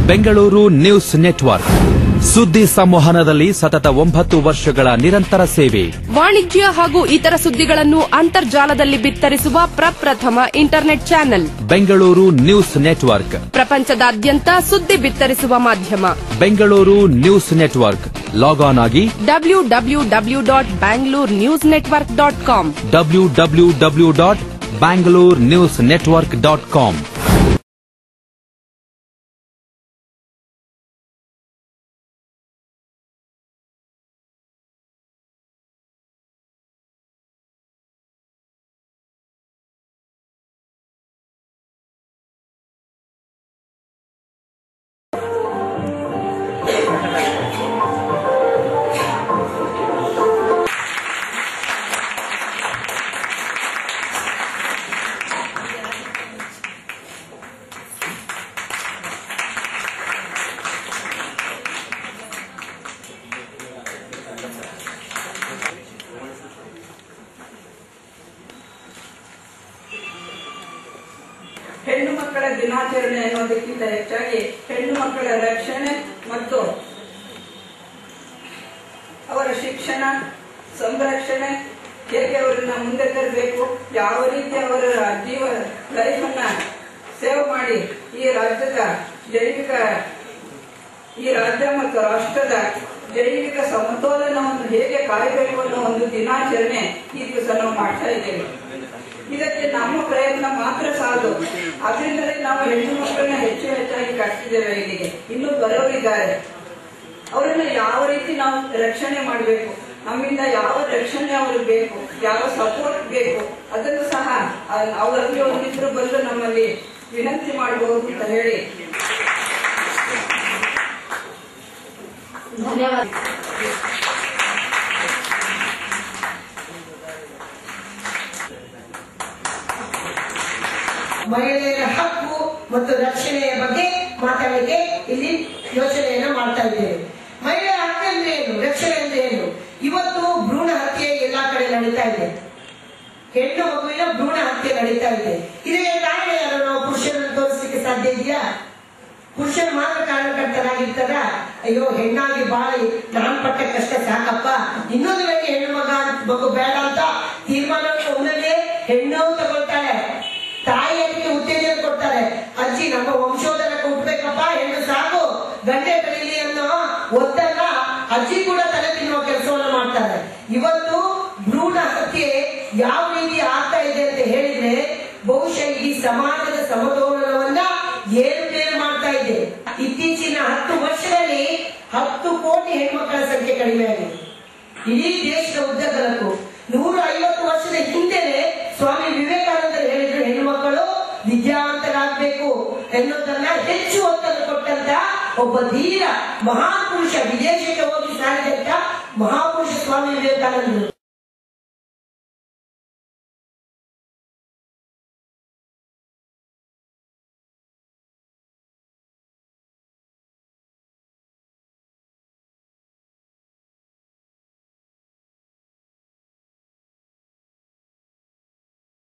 Bengaluru news network ಸುದ್ದಿ ಸಂವಹನದಲ್ಲಿ ಸತತ ಒಂಬತ್ತು ವರ್ಷಗಳ ನಿರಂತರ ಸೇವೆ ವಾಣಿಜ್ಯ ಹಾಗೂ ಇತರ ಸುದ್ದಿಗಳನ್ನು ಅಂತರ್ಜಾಲದಲ್ಲಿ ಬಿತ್ತರಿಸುವ ಪ್ರಪ್ರಥಮ internet channel Bengaluru news network ಪ್ರಪಂಚದಾದ್ಯಂತ ಸುದ್ದಿ ಬಿತ್ತರಿಸುವ ಮಾಧ್ಯಮ Bengaluru news network log on ಆಗಿ W W W dot Bangalore news network dot com W W W dot Bangalore news network dot com ಹೆಣ್ಣು ಮಕ್ಕಳ ದಿನಾಚರಣೆ ಅನ್ನೋದಕ್ಕಿಂತ ಹೆಚ್ಚಾಗಿ ಹೆಣ್ಣು ಮಕ್ಕಳ ರಕ್ಷಣೆ ಮತ್ತು ಅವರ ಶಿಕ್ಷಣ ಸಂರಕ್ಷಣೆ ಹೇಗೆ ಅವರನ್ನ ಮುಂದೆ ತರಬೇಕು ಯಾವ ರೀತಿ ಅವರ ಜೀವ ಲೈಫನ್ನ ಸೇವ್ ಮಾಡಿ ಈ ರಾಜ್ಯದ ಜೈವಿಕ ಈ ರಾಜ್ಯ ಮತ್ತು ರಾಷ್ಟ್ರದ ಜೈವಿಕ ಸಮತೋಲನವನ್ನು ಹೇಗೆ ಕಾಯಬೇಕು ಅನ್ನೋ ಒಂದು ದಿನಾಚರಣೆ ಈ ದಿವಸ ನಾವು ಮಾಡ್ತಾ ಇದ್ದೇವೆ ಇದಕ್ಕೆ ನಮ್ಮ ಪ್ರಯತ್ನ ಮಾತ್ರ ಸಾಲದು ಅದರಿಂದಲೇ ನಾವು ಹೆಣ್ಣು ಮಕ್ಕಳನ್ನ ಹೆಚ್ಚು ಹೆಚ್ಚಾಗಿ ಕಟ್ತಿದ್ದೇವೆ ಇಲ್ಲಿಗೆ ಇನ್ನೂ ಬರೋರಿದ್ದಾರೆ ಅವರನ್ನ ಯಾವ ರೀತಿ ನಾವು ರಕ್ಷಣೆ ಮಾಡಬೇಕು ನಮ್ಮಿಂದ ಯಾವ ರಕ್ಷಣೆ ಅವ್ರಿಗೆ ಬೇಕು ಯಾವ ಸಪೋರ್ಟ್ ಬೇಕು ಅದನ್ನು ಸಹ ಅ- ಅವರಲ್ಲಿ ಒಂದಿಬ್ರು ಬಂದು ನಮ್ಮಲ್ಲಿ ವಿನಂತಿ ಮಾಡಬಹುದು ಅಂತ ಹೇಳಿ ಮಹಿಳೆಯರ ಹಕ್ಕು ಮತ್ತು ರಕ್ಷಣೆಯ ಬಗ್ಗೆ ಮಾತಾಡಲಿಕ್ಕೆ ಇಲ್ಲಿ ಯೋಚನೆಯನ್ನ ಮಾಡ್ತಾ ಇದ್ದೇವೆ ಮಹಿಳೆಯರ ಹಕ್ಕು ಅಂದ್ರೆ ಏನು ರಕ್ಷಣೆ ಅಂದ್ರೆ ಏನು ಇವತ್ತು ಭ್ರೂಣ ಹತ್ಯೆ ಎಲ್ಲಾ ಕಡೆ ನಡೀತಾ ಇದೆ ಹೆಣ್ಣು ಮಗುವಿನ ಭ್ರೂಣ ಹತ್ಯೆ ನಡೀತಾ ಇದೆ ಇದಕ್ಕೆ ಕಾರಣ ಯಾರು ನಾವು ಪುರುಷರನ್ನು ತೋರಿಸಲಿಕ್ಕೆ ಸಾಧ್ಯ ಇದೆಯಾ ಪುರುಷರು ಮಾತ್ರ ಕಾರಣಕರ್ತರಾಗಿರ್ತಾರ ಅಯ್ಯೋ ಹೆಣ್ಣಾಗಿ ಬಾಳಿ ನಾನ್ ಪಟ್ಟ ಕಷ್ಟ ಸಾಕಪ್ಪ ಇನ್ನೊಂದು ವೇಳೆ ಹೆಣ್ಣು ಮಗ ಮಗು ಬೇಡ ಅಂತ ತೀರ್ಮಾನ ಒಮ್ಮೆ ಹೆಣ್ಣು ತಗೊಳ್ತಾಳೆ ತಾಯಿ ಅದಕ್ಕೆ ಉತ್ತೇಜನ ಕೊಡ್ತಾರೆ ಅಜ್ಜಿ ನಮ್ಮ ವಂಶೋಧನ ಹುಟ್ಬೇಕಪ್ಪ ಹೆಣ್ಣು ಸಾಕು ಗಂಡೆ ಬೆಳೀಲಿ ಅನ್ನೋ ಒತ್ತಲ್ಲ ಅಜ್ಜಿ ಕೂಡ ತಲೆ ತಿನ್ನುವ ಕೆಲಸವನ್ನ ಮಾಡ್ತಾರೆ ಇವತ್ತು ಭ್ರೂಣ ಹತ್ಯೆ ಯಾವ ರೀತಿ ಆಗ್ತಾ ಇದೆ ಅಂತ ಹೇಳಿದ್ರೆ ಬಹುಶಃ ಈ ಸಮಾಜದ ಸಮತೋಲನವನ್ನ ಏರುಪೇರು ಮಾಡ್ತಾ ಇದೆ ಇತ್ತೀಚಿನ ಹತ್ತು ವರ್ಷದಲ್ಲಿ ಹತ್ತು ಕೋಟಿ ಹೆಣ್ಮಕ್ಕಳ ಸಂಖ್ಯೆ ಕಡಿಮೆ ಆಗಿದೆ ಇಡೀ ದೇಶದ ಉದ್ದಗಲಕ್ಕೂ ನೂರ ಐವತ್ತು ವರ್ಷದ ಹಿಂದೆನೆ ಸ್ವಾಮಿ ವಿವೇಕಾನಂದರು ಹೇಳಿದ್ರು ಹೆಣ್ಣುಮಕ್ಕಳು ವಿದ್ಯಾವಂತರಾಗಬೇಕು ಎನ್ನುವುದನ್ನ ಹೆಚ್ಚು ಒತ್ತನ್ನು ಕೊಟ್ಟಂತ ಒಬ್ಬ ಧೀರ ಮಹಾಪುರುಷ ವಿದೇಶಕ್ಕೆ ಹೋಗಿ ಸಾರಿದಂತ ಮಹಾಪುರುಷ ಸ್ವಾಮಿ ವಿವೇಕಾನಂದರು